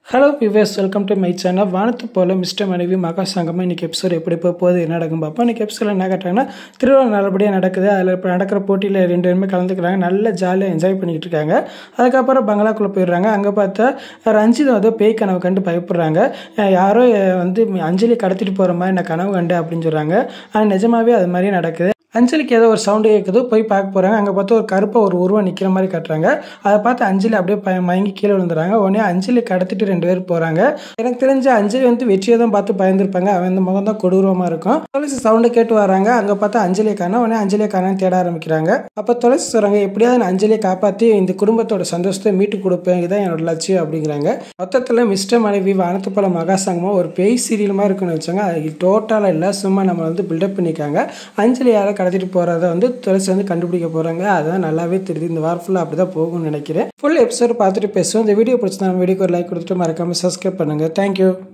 hello விவேஸ் welcome to my channel வானத்து போல மிஸ்டர் மனைவி மகா சங்கமாக இன்றைக்கி எபிசோட் எப்படி போக போகுது என்ன நடக்கும் பார்ப்போம் இன்றைக்கி எபிசோடில் என்ன காட்டுறாங்கன்னா திருவிழா நல்லபடியாக நடக்குது அதில் இப்போ நடக்கிற போட்டியில் ரெண்டு பேருமே கலந்துக்கிறாங்க நல்ல ஜாலியாக என்ஜாய் பண்ணிக்கிட்டு இருக்காங்க அதுக்கப்புறம் பங்களாக்குள்ளே போயிடுறாங்க அங்கே பார்த்தா ரஞ்சித் வந்து பேய் கனவு கண்டு பயப்படுறாங்க அஹ் யாரோ அஹ் வந்து அஞ்சலி கடத்திட்டு போகிற மாதிரி நான் கனவு கண்டு அப்படின்னு சொல்கிறாங்க ஆனால் நிஜமாவே அது மாதிரி நடக்குது அஞ்சலிக்கு ஏதோ ஒரு சவுண்டு கேட்குது போய் பார்க்க போகிறாங்க அங்கே பார்த்தா ஒரு கருப்பாக ஒரு உருவம் நிற்கிற மாதிரி காட்டுறாங்க அதை பார்த்து அஞ்சலி அப்படியே பய மயங்கி கீழே விழுந்துறாங்க உடனே அஞ்சலி கடத்திட்டு ரெண்டு பேர் போகிறாங்க எனக்கு தெரிஞ்ச அஞ்சலி வந்து வெற்றியை தான் பார்த்து பயந்துருப்பாங்க அவன் இந்த முகம் தான் கொடூரமாக இருக்கும் துளசி சவுண்டை கேட்டு வராங்க அங்கே பார்த்தா அஞ்சலியை காணோம் உடனே அஞ்சலியை காணான்னு தேட ஆரம்பிக்கிறாங்க அப்போ துளசி சொல்கிறாங்க எப்படியாவது நான் அஞ்சலியை காப்பாற்றி இந்த குடும்பத்தோட சந்தோஷத்தை மீட்டு கொடுப்பேன் இதுதான் என்னோட லட்சியம் அப்படிங்கிறாங்க மொத்தத்தில் மிஸ்டர் மனைவி வானத்து போல மகாசங்கமாக ஒரு பேய் சீரியல் மாதிரி இருக்குன்னு வச்சாங்க அது டோட்டலாக இல்லை சும்மா நம்ம வந்து பில்டப் பண்ணிக்காங்க அஞ்சலி யாரை கடத்திட்டு போகிறத வந்து துளசி வந்து கண்டுபிடிக்க போகிறாங்க அதுதான் நல்லாவே தெரியுது இந்த வாரம் ஃபுல்லாக அப்படி தான் போகும்னு நினைக்கிறேன் ஃபுல் எபிசோட் பார்த்துட்டு பேசுவோம் இந்த வீடியோ பிடிச்சிருந்தா நம்ம வீடியோக்கு ஒரு லைக் கொடுத்துட்டு மறக்காமல் சப்ஸ்கிரைப் பண்ணுங்கள் தேங்க்யூ